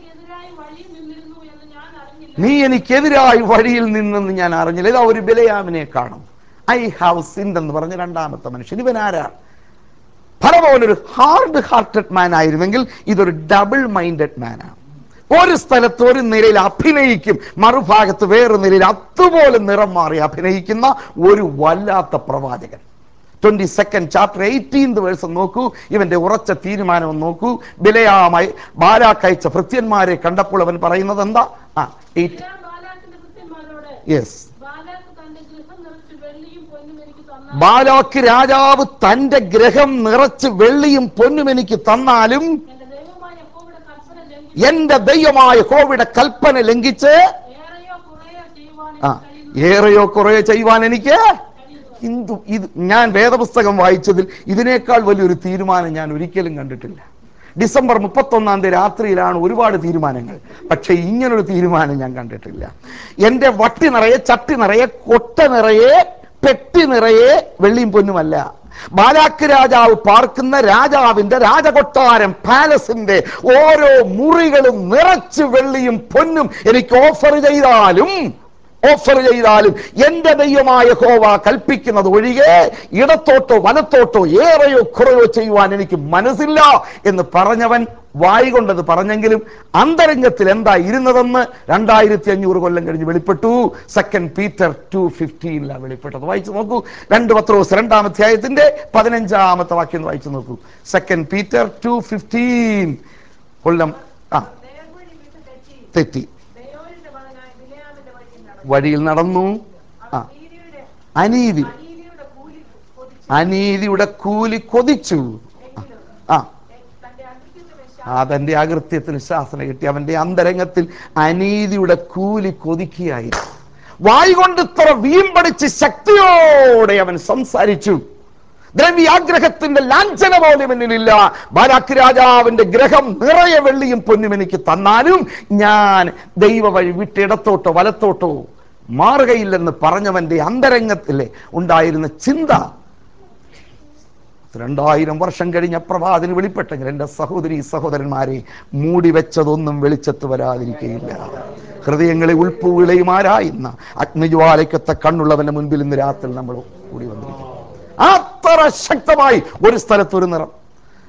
നീ എനിക്കെതിരായി വഴിയിൽ നിന്നിരുന്നു എന്ന് ഞാൻ അറിഞ്ഞില്ല നീ എനിക്കെതിരായി വഴിയിൽ നിന്നെന്ന് ഞാൻ അറിഞ്ഞില്ല ഇതാ ഒരു ബിലയാമിനെ കാണും ഐ ഹാവ് സിൻഡ് എന്ന് പറഞ്ഞ രണ്ടാമത്തെ മനുഷ്യൻ ഇവൻ ആരാണ് ഫലഭവൻ ഒരു ഹാർഡ് ഹാർട്ടഡ് മാൻ ആയിരുന്നെങ്കിൽ ഇതൊരു ഡബിൾ മൈൻഡഡ് മാനാണ് ഒരു സ്ഥലത്ത് ഒരു നിലയിൽ അഭിനയിക്കും മറുഭാഗത്ത് വേറൊരു നിലയിൽ അതുപോലെ നിറം മാറി അഭിനയിക്കുന്ന ഒരു വല്ലാത്ത പ്രവാചകൻ twenty second chapter eighteenth verse നോക്കൂ ഇവന്റെ ഉറച്ച തീരുമാനം ഒന്ന് നോക്കൂ ബിലയാമായി ബാലാക്കയച്ച ഭൃത്യന്മാരെ കണ്ടപ്പോൾ അവൻ പറയുന്നത് എന്താ ആ എയ്റ്റ് ബിലെയാം ബാലാക്കിന്റെ കൃത്യന്മാരോട് യെസ് ബാലാക്ക് തന്റെ ഗൃഹം നിറച്ച് വെള്ളിയും പൊന്നും എനിക്ക് തന്നാൽ ബാലാക്ക് രാജാവ് തന്റെ ഗ്രഹം നിറച്ച് വെള്ളിയും പൊന്നും എനിക്ക് തന്നാലും എന്റെ ദൈവമായ യഹോവയുടെ കൽപ്പന ലംഘിച്ച് എന്റെ ദൈവമായ ഹോവിടെ കൽപ്പന ലംഘിച്ച് ഏറെയോ കുറയോ ചെയ്യുവാൻ ആ എനിക്ക് കഴിയുന്നു ഏറെയോ കുറയോ ചെയ്യുവാൻ എനിക്ക് കഴിയുന്നു ഹിന്ദു ഇത് ഞാൻ വേദപുസ്തകം വായിച്ചതിൽ ഇതിനേക്കാൾ വലിയൊരു തീരുമാനം ഞാൻ ഒരിക്കലും കണ്ടിട്ടില്ല ഡിസംബർ മുപ്പത്തൊന്നാം തീയതി രാത്രിയിലാണ് ഒരുപാട് തീരുമാനങ്ങൾ പക്ഷെ ഇങ്ങനൊരു തീരുമാനം ഞാൻ കണ്ടിട്ടില്ല എൻ്റെ വട്ടി നിറയെ ചട്ടി നിറയെ കൊട്ട നിറയെ പെട്ടി നിറയെ വെള്ളിയും പൊന്നുമല്ല ബാലാക്ക് രാജാവ് പാർക്കുന്ന രാജാവിന്റെ രാജകൊട്ടാരം പാലസിന്റെ ഓരോ മുറികളും നിറച്ച് വെള്ളിയും പൊന്നും എനിക്ക് ഓഫർ ചെയ്താലും ഓഫർ ചെയ്താലും എന്റെ ദൈവമായ ഹോവ കൽപ്പിക്കുന്നത് ഒഴികെ ഇടത്തോട്ടോ വലത്തോട്ടോ ഏറെയോ കുറയോ ചെയ്യുവാൻ എനിക്ക് മനസ്സില്ല എന്ന് പറഞ്ഞവൻ വായി കൊണ്ടത് പറഞ്ഞെങ്കിലും അന്തരംഗത്തിൽ എന്താ ഇരുന്നതെന്ന് രണ്ടായിരത്തി അഞ്ഞൂറ് കൊല്ലം കഴിഞ്ഞ് വെളിപ്പെട്ടു സെക്കൻഡ് പീറ്റർ ടു ഫിഫ്റ്റീനിലാണ് വെളിപ്പെട്ടത് വായിച്ചു നോക്കൂ രണ്ട് പത്രോസ് രണ്ടാം അധ്യായത്തിന്റെ പതിനഞ്ചാമത്തെ വാക്യം ഒന്ന് വായിച്ചു നോക്കൂ സെക്കൻഡ് പീറ്റർ ടു ഫിഫ്റ്റീൻ കൊല്ലം ആ നേർവഴി വിട്ട് തെറ്റി തെറ്റി ദയോരിന്റെ മകനായ ബിലയാമിന്റെ വഴിയിൽ നടന്നു വഴിയിൽ നടന്നു ആ അവൻ നീതിയുടെ അനീതി അനീതിയുടെ കൂലി കൊതിച്ചു അനീതിയുടെ കൂലി കൊതിച്ചു എങ്കിലും ആ എ- തന്റെ അകൃത്യത്തിന് അവന്റെ അകൃത്യത്തിന് ശാസന കിട്ടി അവന്റെ അന്തരംഗത്തിൽ അനീതിയുടെ കൂലി കൊതിക്കുകയായി വായി കൊണ്ട് ഇത്ര വീമ്പടിച്ച് ശക്തിയോടെ അവൻ സംസാരിച്ചു ദ്രവ്യാഗ്രഹത്തിന്റെ ലാഞ്ചന പോലും എന്നിലില്ല ബാലാക്ക് രാജാവിന്റെ ഗ്രഹം നിറയെ വെള്ളിയും പൊന്നും എനിക്ക് തന്നാലും ഞാൻ ദൈവ വഴി വിട്ട് ഇടത്തോട്ടോ വലത്തോട്ടോ മാറുകയില്ലെന്ന് പറഞ്ഞവന്റെ അന്തരംഗത്തിലെ ഉണ്ടായിരുന്ന ചിന്ത രണ്ടായിരം വർഷം കഴിഞ്ഞ പ്രഭാതിന് വെളിപ്പെട്ടെങ്കിൽ എൻ്റെ സഹോദരി സഹോദരന്മാരെ മൂടി വെച്ചതൊന്നും വെളിച്ചത്ത് വരാതിരിക്കുകയില്ല ഹൃദയങ്ങളെ ഉൾപ്പുവിളയുമാരായുന്ന അഗ്നിജ്വാലയ്ക്കത്തെ കണ്ണുള്ളവന്റെ മുൻപിൽ ഇന്ന് രാത്രി നമ്മൾ കൂടി വന്നിരിക്കും അത്ര ശക്തമായി ഒരു സ്ഥലത്ത് ഒരു നിറം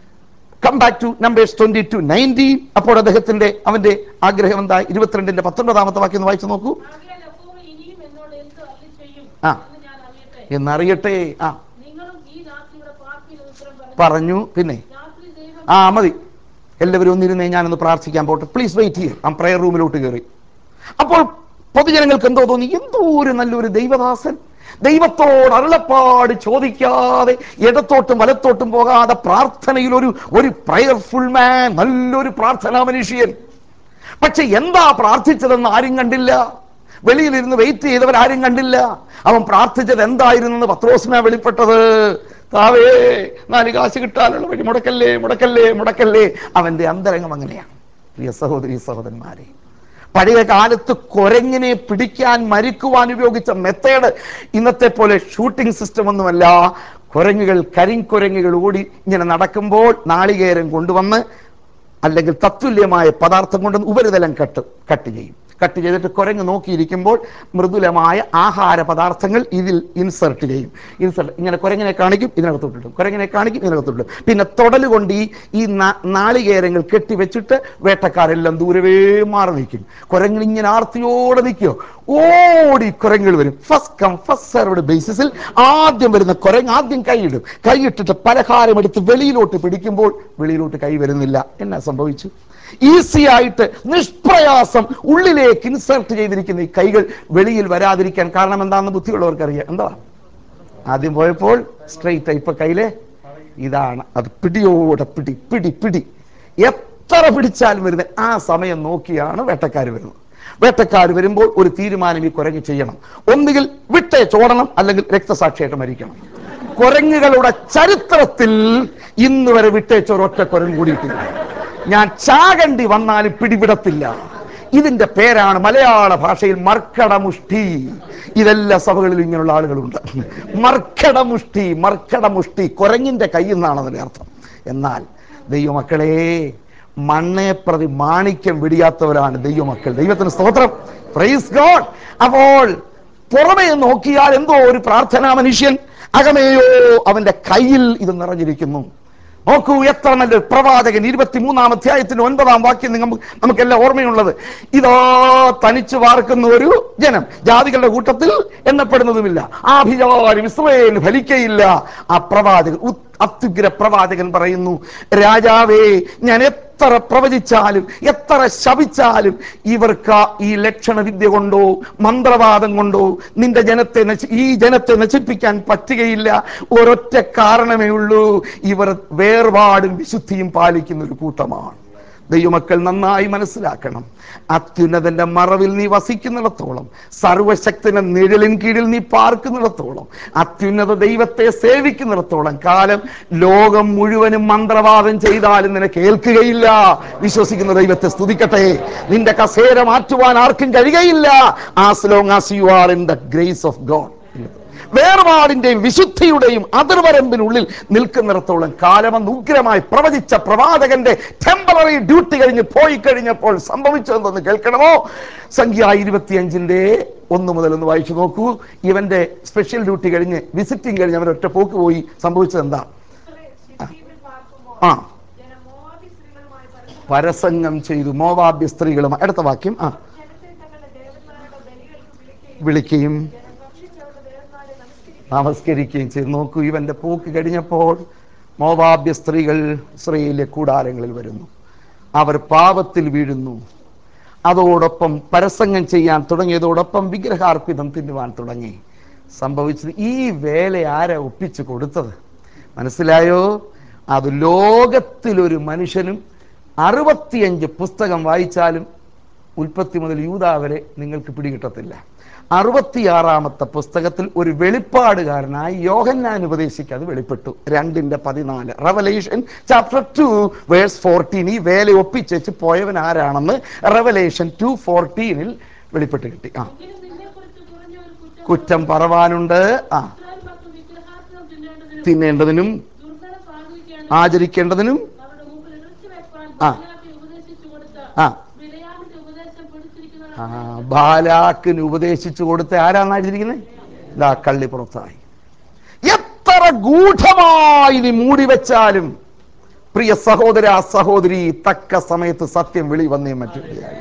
come back to Numbers twenty two nineteen അപ്പോൾ അദ്ദേഹത്തിന്റെ അവന്റെ ആഗ്രഹം എന്താ ഇരുപത്തിരണ്ടിന്റെ പത്തൊൻപതാമത്തെ വാക്യം ഒന്ന് വായിച്ചു നോക്കൂ ആകയാൽ യഹോവ ഇനിയും എന്നോട് എന്ത് അരുളി ചെയ്യും ആ. എന്ന് ഞാൻ അറിയട്ടെ എന്നറിയട്ടെ ആ നിങ്ങളും ഈ രാത്രിയുടെ പാർപ്പിന് ഉത്തരം പറഞ്ഞു പറഞ്ഞു പിന്നെ രാത്രി ദൈവം ആ മതി എല്ലാവരും ഒന്നിരുന്നേ ഞാനൊന്ന് പ്രാർത്ഥിക്കാൻ പോട്ടെ പ്ലീസ് വെയിറ്റ് ചെയ്യേ ആ പ്രയർ റൂമിലോട്ട് കയറി അപ്പോൾ പൊതുജനങ്ങൾക്ക് എന്തോ തോന്നി എന്തോ ഒരു നല്ലൊരു ദൈവദാസൻ ദൈവത്തോട് അരുളപ്പാട് ചോദിക്കാതെ ഇടത്തോട്ടും വലത്തോട്ടും പോകാതെ പ്രാർത്ഥനയിൽ ഒരു ഒരു പ്രയർഫുൾ മാൻ നല്ലൊരു പ്രാർത്ഥനാ മനുഷ്യൻ പക്ഷെ എന്താ പ്രാർത്ഥിച്ചതെന്ന് ആരും കണ്ടില്ല വെളിയിലിരുന്ന് വെയിറ്റ് ചെയ്തവർ ആരും കണ്ടില്ല അവൻ പ്രാർത്ഥിച്ചത് എന്തായിരുന്നെന്ന് പത്രോസിനാ വെളിപ്പെട്ടത് താവേ നാല് കാശ് കിട്ടാനുള്ള വഴി മുടക്കല്ലേ മുടക്കല്ലേ മുടക്കല്ലേ അവന്റെ അന്തരംഗം അങ്ങനെയാണ് പ്രിയ സഹോദരി സഹോദരന്മാരെ പഴയ കാലത്ത് കുരങ്ങിനെ പിടിക്കാൻ മരിക്കുവാൻ ഉപയോഗിച്ച മെത്തേഡ് ഇന്നത്തെ പോലെ ഷൂട്ടിംഗ് സിസ്റ്റം ഒന്നുമല്ല കുരങ്ങുകൾ കരിങ്കുരങ്ങുകൾ ഓടി ഇങ്ങനെ നടക്കുമ്പോൾ നാളികേരം കൊണ്ടുവന്ന് അല്ലെങ്കിൽ തത്തുല്യമായ പദാർത്ഥം കൊണ്ട് ഉപരിതലം കട്ട് കട്ട് ചെയ്യും കട്ട് ചെയ്തിട്ട് കുരങ്ങ് നോക്കിയിരിക്കുമ്പോൾ മൃദുലമായ ആഹാര പദാർത്ഥങ്ങൾ ഇതിൽ ഇൻസർട്ട് ചെയ്യും ഇൻസർട്ട് ഇങ്ങനെ കുരങ്ങിനെ കാണിക്കും ഇതിനകത്തോട്ടിടും കുരങ്ങിനെ കാണിക്കും ഇതിനകത്തോട്ടിടും പിന്നെ തൊടൽ കൊണ്ട് ഈ ഈ നാ- നാളികേരങ്ങൾ കെട്ടിവെച്ചിട്ട് വേട്ടക്കാരെല്ലാം ദൂരവേ മാറി നിൽക്കും കുരങ്ങൾ ഇങ്ങനെ ആർത്തിയോടെ നിൽക്കുമോ ഓടി കുരങ്ങൾ വരും ഫസ്റ്റ് കം ഫസ്റ്റ് സെർവ്ഡ് ബേസിസിൽ ആദ്യം വരുന്ന കുരങ്ങ് ആദ്യം കൈയിടും കൈയിട്ടിട്ട് പലഹാരം എടുത്ത് വെളിയിലോട്ട് പിടിക്കുമ്പോൾ വെളിയിലോട്ട് കൈ വരുന്നില്ല എന്നാ സംഭവിച്ചു ഈസി ആയിട്ട് നിഷ്പ്രയാസം ഉള്ളിലേക്ക് ഇൻസർട്ട് ചെയ്തിരിക്കുന്ന ഈ കൈകൾ വെളിയിൽ വരാതിരിക്കാൻ കാരണം എന്താണെന്ന് ബുദ്ധിയുള്ളവർക്ക് അറിയാം എന്താ ആദ്യം പോയപ്പോൾ സ്ട്രെയിറ്റ് ഇപ്പൊ കയ്യിലെ ഇതാണ് അത് പിടിയോടെ പിടി പിടി പിടി എത്ര പിടിച്ചാലും വരുന്ന ആ സമയം നോക്കിയാണ് വേട്ടക്കാർ വരുന്നത് വേട്ടക്കാർ വരുമ്പോൾ ഒരു തീരുമാനം ഈ കുരങ്ങ് ചെയ്യണം ഒന്നുകിൽ വിട്ടേ ചോടണം അല്ലെങ്കിൽ രക്തസാക്ഷിയായിട്ട് മരിക്കണം കുരങ്ങുകളുടെ ചരിത്രത്തിൽ ഇന്ന് വരെ വിട്ടേച്ചൊരൊറ്റ കുരങ്ങ് കൂടിയിട്ടില്ല ഞാൻ ചാകണ്ടി വന്നാലും പിടിവിടത്തില്ല ഇതിന്റെ പേരാണ് മലയാള ഭാഷയിൽ മർക്കടമുഷ്ടി ഇതെല്ലാ സഭകളിലും ഇങ്ങനെയുള്ള ആളുകളുണ്ട് മർക്കടമുഷ്ടി മർക്കടമുഷ്ടി കുരങ്ങിന്റെ കയ്യിൽ നിന്നാണ് അതിന്റെ അർത്ഥം എന്നാൽ ദൈവമക്കളെ മണ്ണെ പ്രതി മാണിക്യം വെടിയാത്തവരാണ് ദൈവമക്കൾ ദൈവത്തിന് സ്തോത്രം പ്രൈസ് ഗോഡ് അപ്പോൾ പുറമേ നോക്കിയാൽ എന്തോ ഒരു പ്രാർത്ഥനാ മനുഷ്യൻ അകമേയോ അവന്റെ കയ്യിൽ ഇത് നിറഞ്ഞിരിക്കുന്നു നോക്കൂ എത്ര നല്ല പ്രവാചകൻ ഇരുപത്തിമൂന്നാം അധ്യായത്തിന്റെ ഒൻപതാം വാക്യം നിങ്ങൾക്ക് നമുക്കെല്ലാം ഓർമ്മയുള്ളത് ഇതാ തനിച്ചു വാർക്കുന്ന ഒരു ജനം ജാതികളുടെ കൂട്ടത്തിൽ എണ്ണപ്പെടുന്നതുമില്ല ആഭിചാരം ഇസ്രയേൽ ഫലിക്കയില്ല ആ പ്രവാചകൻ ഉത്- അത്യുഗ്ര പ്രവാചകൻ പറയുന്നു രാജാവേ ഞാൻ എത്ര പ്രവചിച്ചാലും എത്ര ശപിച്ചാലും ഇവർക്ക് ഈ ലക്ഷണവിദ്യ കൊണ്ടോ മന്ത്രവാദം കൊണ്ടോ നിന്റെ ജനത്തെ നശി- ഈ ജനത്തെ നശിപ്പിക്കാൻ പറ്റുകയില്ല ഒരൊറ്റ കാരണമേ ഉള്ളൂ ഇവർ വേർപാടും വിശുദ്ധിയും പാലിക്കുന്ന ഒരു കൂട്ടമാണ് ദൈവമക്കൾ നന്നായി മനസ്സിലാക്കണം അത്യുന്നതന്റെ മറവിൽ നീ വസിക്കുന്നിടത്തോളം സർവശക്തന്റെ നിഴലിൻ കീഴിൽ നീ പാർക്കുന്നിടത്തോളം അത്യുന്നത ദൈവത്തെ സേവിക്കുന്നിടത്തോളം കാലം ലോകം മുഴുവനും മന്ത്രവാദം ചെയ്താലും നിനക്ക് കേൾക്കുകയില്ല വിശ്വസിക്കുന്ന ദൈവത്തെ സ്തുതിക്കട്ടെ നിന്റെ കസേര മാറ്റുവാൻ ആർക്കും കഴിയുകയില്ല as long as you are in the grace of God വേർപാടിന്റെയും വിശുദ്ധിയുടെയും അതിർവരമ്പിനുള്ളിൽ നിൽക്കുന്നിടത്തോളം കാലമെന്ന് ഉഗ്രമായി പ്രവചിച്ച പ്രവാചകന്റെ ടെമ്പററി ഡ്യൂട്ടി കഴിഞ്ഞ് പോയി കഴിഞ്ഞപ്പോൾ സംഭവിച്ചതെന്ന് കേൾക്കണമോ സംഖ്യ ഇരുപത്തിയഞ്ചിന്റെ ഒന്ന് മുതൽ ഒന്ന് വായിച്ചു നോക്കൂ ഇവന്റെ സ്പെഷ്യൽ ഡ്യൂട്ടി കഴിഞ്ഞ് വിസിറ്റിംഗ് കഴിഞ്ഞ് അവൻ ഒറ്റ പോക്ക് പോയി സംഭവിച്ചത് എന്താ ഇസ്രായേൽ ശിത്തീമിൽ പാർക്കുമ്പോൾ ആ ജനം മോവാബി സ്ത്രീകളുമായി പരസ്പരം പരസംഗം ചെയ്തു മോവാബ്യ സ്ത്രീകളും അടുത്ത വാക്യം ആ ജനത്തെ തങ്ങളുടെ ദേവന്മാരുടെ ബലികൾക്ക് വിളിക്കുകയും വിളിക്കുകയും ജനം ഭക്ഷിച്ചവരുടെ ദേവന്മാരെ നമസ്കരിക്കുകയും നമസ്കരിക്കുകയും ചെയ്തു നോക്കൂ ഇവന്റെ പോക്ക് കഴിഞ്ഞപ്പോൾ മോവാബ്യ സ്ത്രീകൾ ഇസ്രയേലിലെ കൂടാരങ്ങളിൽ വരുന്നു അവർ പാപത്തിൽ വീഴുന്നു അതോടൊപ്പം പരസംഗം ചെയ്യാൻ തുടങ്ങിയതോടൊപ്പം വിഗ്രഹാർപ്പിതം തിന്നുവാൻ തുടങ്ങി സംഭവിച്ചത് ഈ വേല ആരാ ഒപ്പിച്ചു കൊടുത്തത് മനസ്സിലായോ അത് ലോകത്തിലൊരു മനുഷ്യനും അറുപത്തിയഞ്ച് പുസ്തകം വായിച്ചാലും ഉൽപ്പത്തി മുതൽ യൂത വരെ നിങ്ങൾക്ക് പിടികിട്ടത്തില്ല അറുപത്തിയാറാമത്തെ പുസ്തകത്തിൽ ഒരു വെളിപ്പാടുകാരനായി യോഹന്നാൻ ഉപദേശിക്ക് അത് വെളിപ്പെട്ടു രണ്ടിന്റെ പതിനാല് Revelation chapter two verse fourteen ഈ വേല ഒപ്പിച്ചേച്ച് പോയവൻ ആരാണെന്ന് റവലേഷൻ ടു ഫോർട്ടീനിൽ വെളിപ്പെട്ട് കിട്ടി ആ എങ്കിലും നിന്നെക്കുറിച്ച് കുറഞ്ഞ ഒരു കുറ്റം കുറ്റം പറവാനുണ്ട് ആ ഇസ്രായേൽ മക്കൾ വിഗ്രഹാർപ്പണം തിന്നേണ്ടതിനും തിന്നേണ്ടതിനും ദുർബലം സാധിക്കേണ്ടതിനും ആചരിക്കേണ്ടതിനും അവരുടെ മുമ്പിൽ ഇറച്ചി വെപ്പാൻ ആ. ബാലാക്ക് ഉപദേശിച്ചു കൊടുത്ത ആ ബിലയാമിന്റെ ഉപദേശം പിടിച്ചിരിക്കുന്നവർ ആ, ബാലാക്കിന് ഉപദേശിച്ചു കൊടുത്ത ആരാന്നാ എഴുതിയിരിക്കുന്നത് ഇതാ കള്ളി പുറത്തായി എത്ര ഗൂഢമായി നീ മൂടി വെച്ചാലും പ്രിയ സഹോദര സഹോദരി തക്ക സമയത്ത് സത്യം വെളി വന്നേ മറ്റു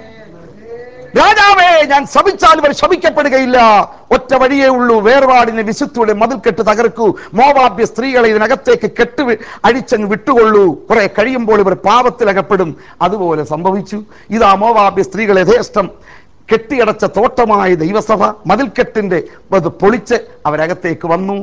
രാജാവേ ഞാൻ ശപിച്ചാൽ ഇവർ ശപിക്കപ്പെടുകയില്ല ഒറ്റ വഴിയേ ഉള്ളൂ വേർപാടിനെ വിശുദ്ധിയുടെ മതിൽക്കെട്ട് തകർക്കൂ മോവാബ്യ സ്ത്രീകളെ ഇതിനകത്തേക്ക് കെട്ട് വി- അഴിച്ചങ്ങ് വിട്ടുകൊള്ളൂ കുറെ കഴിയുമ്പോൾ ഇവർ പാപത്തിലകപ്പെടും അതുപോലെ സംഭവിച്ചു ഇതാ മോവാബ്യ സ്ത്രീകളെ യഥേഷ്ടം കെട്ടിയടച്ച തോട്ടമായ ദൈവസഭ മതിൽക്കെട്ടിന്റെ അത് പൊളിച്ച് അവരകത്തേക്ക് വന്നു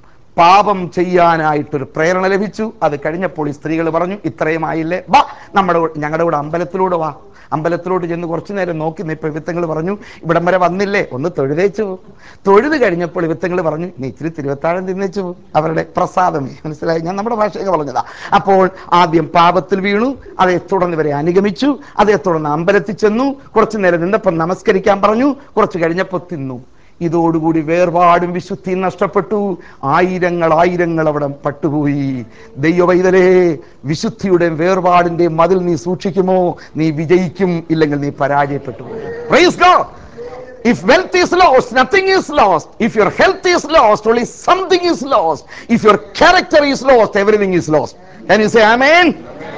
പാപം ചെയ്യാനായിട്ടൊരു പ്രേരണ ലഭിച്ചു അത് കഴിഞ്ഞപ്പോൾ ഈ സ്ത്രീകൾ പറഞ്ഞു ഇത്രയും ആയില്ലേ വാ നമ്മുടെ കൂടെ- ഞങ്ങളുടെ കൂടെ അമ്പലത്തിലൂടെ വാ അമ്പലത്തിലോട്ട് ചെന്ന് കുറച്ചു നേരം നോക്കി നിപ്പ വിത്തങ്ങൾ പറഞ്ഞു ഇവിടം വരെ വന്നില്ലേ ഒന്ന് തൊഴുതേച്ചു പോകും തൊഴുത് കഴിഞ്ഞപ്പോൾ വിത്തങ്ങൾ പറഞ്ഞു നീ ഇച്ചിരി തിരുവത്താഴം തിന്നേച്ചു പോകും അവരുടെ പ്രസാദമേ മനസ്സിലായി ഞാൻ നമ്മുടെ ഭാഷയൊക്കെ പറഞ്ഞതാ അപ്പോൾ ആദ്യം പാപത്തിൽ വീണു അതേ തുടർന്ന് ഇവരെ അനുഗമിച്ചു അതേ തുടർന്ന് അമ്പലത്തിൽ ചെന്നു കുറച്ചു നേരം നിന്നപ്പം നമസ്കരിക്കാൻ പറഞ്ഞു കുറച്ച് കഴിഞ്ഞപ്പോൾ തിന്നു ഇതോടുകൂടി വേർപാടും വിശുദ്ധിയും നഷ്ടപ്പെട്ടു ആയിരങ്ങൾ ആയിരങ്ങൾ അവിടെ പട്ടുപോയി ദൈവവൈതലേ വിശുദ്ധിയുടെയും വേർപാടിന്റെയും മതിൽ നീ സൂക്ഷിക്കുമോ നീ വിജയിക്കും ഇല്ലെങ്കിൽ നീ പരാജയപ്പെട്ടു Praise God. If wealth is lost, nothing is lost. If your health is lost, only something is lost. If your character is lost, everything is lost. Can you say amen?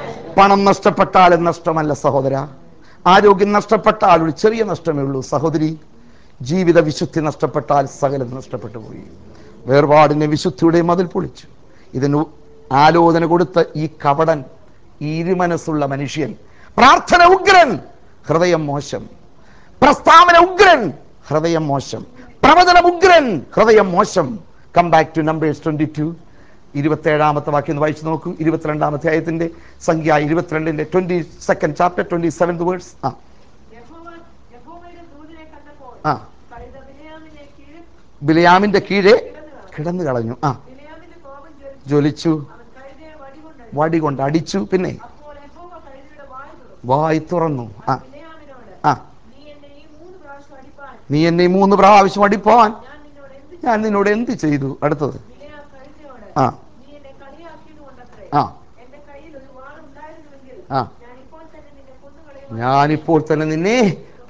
പണം നഷ്ടപ്പെട്ടാലും നഷ്ടമല്ല സഹോദര ആരോഗ്യം നഷ്ടപ്പെട്ടാൽ ഒരു ചെറിയ നഷ്ടമേ ഉള്ളൂ സഹോദരി ജീവിത വിശുദ്ധി നഷ്ടപ്പെട്ടാൽ സകലത് നഷ്ടപ്പെട്ടു പോയി വേർപാടിനെ വിശുദ്ധിയുടെ മതിൽ പൊളിച്ചു ഇതിന് ആലോചന കൊടുത്ത ഈ കപടൻ ഈ ഇരുമനസ്സുള്ള മനുഷ്യൻ പ്രാർത്ഥന ഉഗ്രൻ ഹൃദയം മോശം പ്രസ്താവന ഉഗ്രൻ ഹൃദയം മോശം പ്രവചനം ഉഗ്രൻ ഹൃദയം മോശം come back to Numbers twenty two ഇരുപത്തേഴാമത്തെ വാക്യം ഒന്ന് വായിച്ചു നോക്കൂ ഇരുപത്തിരണ്ടാമത്തെ ആയത്തിന്റെ സംഖ്യ ഇരുപത്തിരണ്ടിന്റെ twenty second chapter twenty seventh words ആ യഹോവ യഹോവയുടെ ദൂതനെ കണ്ടപ്പോൾ ആ കഴുത ബിലയാമിനെ കീഴിൽ ബിലിയാമിന്റെ കീഴെ കിടന്നു കളഞ്ഞു ആ ബിലയാമിന്റെ കോപം ജ്വലിച്ചു ജ്വലിച്ചു അവൻ കഴുതയെ വടികൊണ്ട് വടി കൊണ്ട് അടിച്ചു പിന്നെ അപ്പോൾ യഹോവ കഴുതയുടെ വായ് തുറന്നു വായി തുറന്നു ആ ബിലയാമിനോട് ആ നീ എന്നെ ഈ മൂന്ന് പ്രാവശ്യം അടിപ്പാൻ നീ എന്നെ ഈ മൂന്ന് പ്രാവശ്യം അടിപ്പോവാൻ ഞാൻ നിന്നോട് എന്ത് ഞാൻ നിന്നോട് എന്ത് ചെയ്തു അടുത്തത് ബിലയാം കഴുതയോട് ആ നീ എന്നെ കളിയാക്കിയത് കൊണ്ടത്രേ ആ എന്റെ കയ്യിൽ ഒരു വാൾ ഉണ്ടായിരുന്നുവെങ്കിൽ ആ ഞാൻ ഇപ്പോൾ തന്നെ നിന്നെ കൊന്നുകളയുവാൻ ഞാനിപ്പോൾ തന്നെ നിന്നെ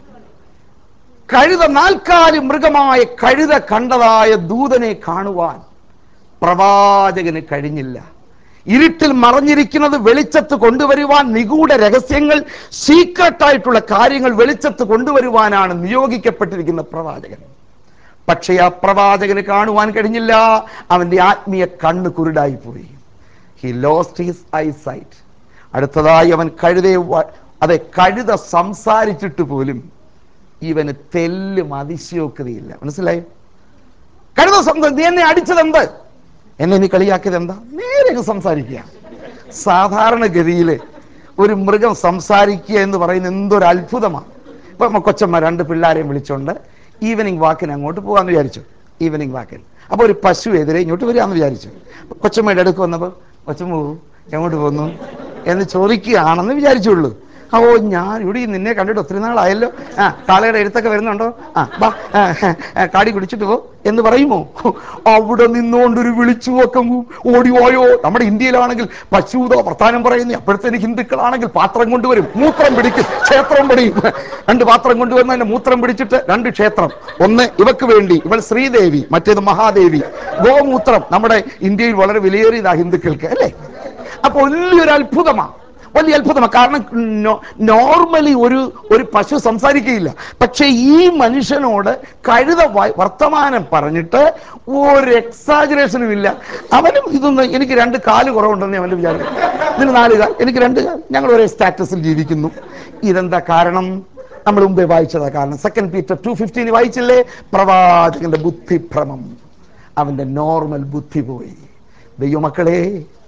കഴുത നാൽക്കാലി മൃഗമായ കഴുത കണ്ടതായ ദൂതനെ കാണുവാൻ പ്രവാചകന് കഴിഞ്ഞില്ല ഇരുട്ടിൽ മറഞ്ഞിരിക്കുന്നത് വെളിച്ചത്ത് കൊണ്ടുവരുവാൻ നിഗൂഢ രഹസ്യങ്ങൾ സീക്രട്ട് ആയിട്ടുള്ള കാര്യങ്ങൾ വെളിച്ചത്ത് കൊണ്ടുവരുവാനാണ് നിയോഗിക്കപ്പെട്ടിരിക്കുന്ന പ്രവാചകൻ പക്ഷേ ആ പ്രവാചകന് കാണുവാൻ കഴിഞ്ഞില്ല അവന്റെ ആത്മീയ കണ്ണ് കുരുടായി പോയി he lost his eyesight അടുത്തതായി അവൻ കഴുതയെ വ- അതെ കഴുത സംസാരിച്ചിട്ട് പോലും ഇവന് തെല്ലും അതിശയോക്തിയില്ല മനസ്സിലായോ കഴുത സംസാ നീ എന്നെ അടിച്ചത് എന്ത് എന്നെ നീ കളിയാക്കിയത് എന്താ നേരെ അങ്ങ് സംസാരിക്കുക സാധാരണഗതിയിൽ ഒരു മൃഗം സംസാരിക്കുക എന്ന് പറയുന്നത് എന്തൊരു അത്ഭുതമാണ് ഇപ്പൊ നമ്മ കൊച്ചമ്മ രണ്ട് പിള്ളേരെയും വിളിച്ചോണ്ട് ഈവനിങ് വാക്കിന് അങ്ങോട്ട് പോകാന്ന് വിചാരിച്ചു ഈവനിങ് വാക്കിന് അപ്പൊ ഒരു പശു എതിരെ ഇങ്ങോട്ട് വരികയെന്ന് വിചാരിച്ചു കൊച്ചമ്മയുടെ അടുക്ക് വന്നപ്പോൾ കൊച്ചമ്മ എങ്ങോട്ട് പോന്നു എന്ന് ചോദിക്കുകയാണെന്ന് വിചാരിച്ചുള്ളൂ ഓ ഞാൻ ഇവിടെ ഈ നിന്നെ കണ്ടിട്ട് ഒത്തിരി നാളായല്ലോ ആ കാളയുടെ എഴുത്തൊക്കെ വരുന്നുണ്ടോ ആ വാ ആ, ആ, കാടി കുടിച്ചിട്ട് പോ എന്ന് പറയുമോ അവിടെ നിന്നുകൊണ്ടൊരു വിളിച്ചു വെക്കും ഓടിവായോ നമ്മുടെ ഇന്ത്യയിലാണെങ്കിൽ പശുത വർത്താനം പറയുന്ന അപ്പോഴത്തേന് ഹിന്ദുക്കളാണെങ്കിൽ പാത്രം കൊണ്ടുവരും മൂത്രം പിടിക്കും ക്ഷേത്രം പിടിയും രണ്ട് പാത്രം കൊണ്ടുവന്ന് അതിന്റെ മൂത്രം പിടിച്ചിട്ട് രണ്ട് ക്ഷേത്രം ഒന്ന് ഇവക്ക് വേണ്ടി ഇവൾ ശ്രീദേവി മറ്റേത് മഹാദേവി ഗോമൂത്രം നമ്മുടെ ഇന്ത്യയിൽ വളരെ വിലയേറിയതാ ഹിന്ദുക്കൾക്ക് അല്ലേ അപ്പൊ വലിയൊരു അത്ഭുതമാണ് വലിയ അത്ഭുതമാണ് കാരണം നോർമലി ഒരു ഒരു പശു സംസാരിക്കുകയില്ല പക്ഷെ ഈ മനുഷ്യനോട് കഴുത വ- വർത്തമാനം പറഞ്ഞിട്ട് ഒരു എക്സാജറേഷനും ഇല്ല അവനും ഇതൊന്ന് എനിക്ക് രണ്ട് കാല് കുറവുണ്ടെന്ന് അവന്റെ വിചാരം ഇതിന് നാല് കാൽ എനിക്ക് രണ്ട് കാൽ ഞങ്ങൾ ഒരേ സ്റ്റാറ്റസിൽ ജീവിക്കുന്നു ഇതെന്താ കാരണം നമ്മൾ മുമ്പേ വായിച്ചതാ കാരണം സെക്കൻഡ് പീറ്റർ ടു ഫിഫ്റ്റീൻ വായിച്ചില്ലേ പ്രവാചകന്റെ ബുദ്ധിഭ്രമം അവന്റെ നോർമൽ ബുദ്ധി പോയി ദൈവമക്കളെ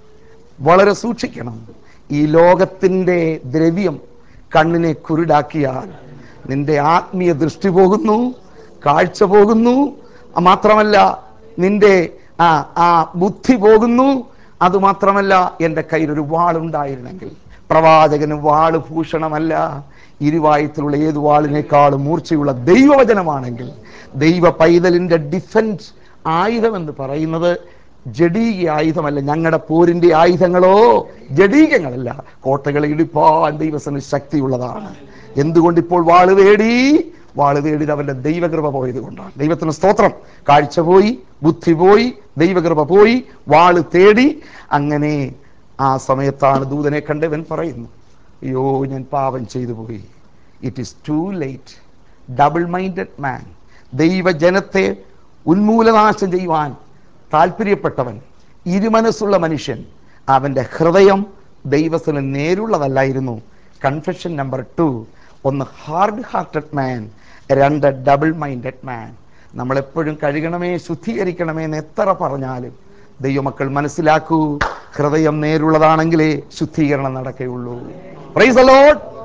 വളരെ സൂക്ഷിക്കണം ഈ ലോകത്തിൻ്റെ ദ്രവ്യം കണ്ണിനെ കുരുടാക്കിയാൽ നിന്റെ ആത്മീയ ദൃഷ്ടി പോകുന്നു കാഴ്ച പോകുന്നു ആ മാത്രമല്ല നിന്റെ ആ ആ ബുദ്ധി പോകുന്നു അതുമാത്രമല്ല എൻ്റെ കയ്യിൽ ഒരു വാളുണ്ടായിരുന്നെങ്കിൽ പ്രവാചകന് വാള് ഭൂഷണമല്ല ഇരുവായത്തിലുള്ള ഏത് വാളിനേക്കാളും മൂർച്ചയുള്ള ദൈവവചനമാണെങ്കിൽ ദൈവ പൈതലിൻ്റെ ഡിഫൻസ് ആയുധം എന്ന് പറയുന്നത് ജഡീക ആയുധമല്ല ഞങ്ങളുടെ പോരിന്റെ ആയുധങ്ങളോ ജഡീകങ്ങളല്ല കോട്ടകളെ ഇടിപ്പാൻ ദൈവത്തിന് ശക്തിയുള്ളതാണ് എന്തുകൊണ്ട് ഇപ്പോൾ വാള് തേടി വാള് തേടിയത് അവന്റെ ദൈവകൃപ പോയത് കൊണ്ടാണ് ദൈവത്തിന് സ്തോത്രം കാഴ്ച പോയി ബുദ്ധി പോയി ദൈവകൃപ പോയി വാള് തേടി അങ്ങനെ ആ സമയത്താണ് ദൂതനെ കണ്ടവൻ പറയുന്നു അയ്യോ ഞാൻ പാപം ചെയ്തു പോയി it is too late double minded man ദൈവജനത്തെ ഉന്മൂലനാശം ചെയ്യുവാൻ താല്പര്യപ്പെട്ടവൻ ഇരുമനസ്സുള്ള മനുഷ്യൻ അവൻ്റെ ഹൃദയം ദൈവത്തിന് നേരുള്ളതല്ലായിരുന്നു കൺഫെഷൻ നമ്പർ ടു ഒന്ന് ഹാർഡ് ഹാർട്ടഡ് മാൻ രണ്ട് ഡബിൾ മൈൻഡഡ് മാൻ നമ്മളെപ്പോഴും കഴുകണമേ ശുദ്ധീകരിക്കണമേ എന്ന് എത്ര പറഞ്ഞാലും ദൈവമക്കൾ മനസ്സിലാക്കൂ ഹൃദയം നേരുള്ളതാണെങ്കിലേ ശുദ്ധീകരണം നടക്കുകയുള്ളൂ പ്രൈസ് the Lord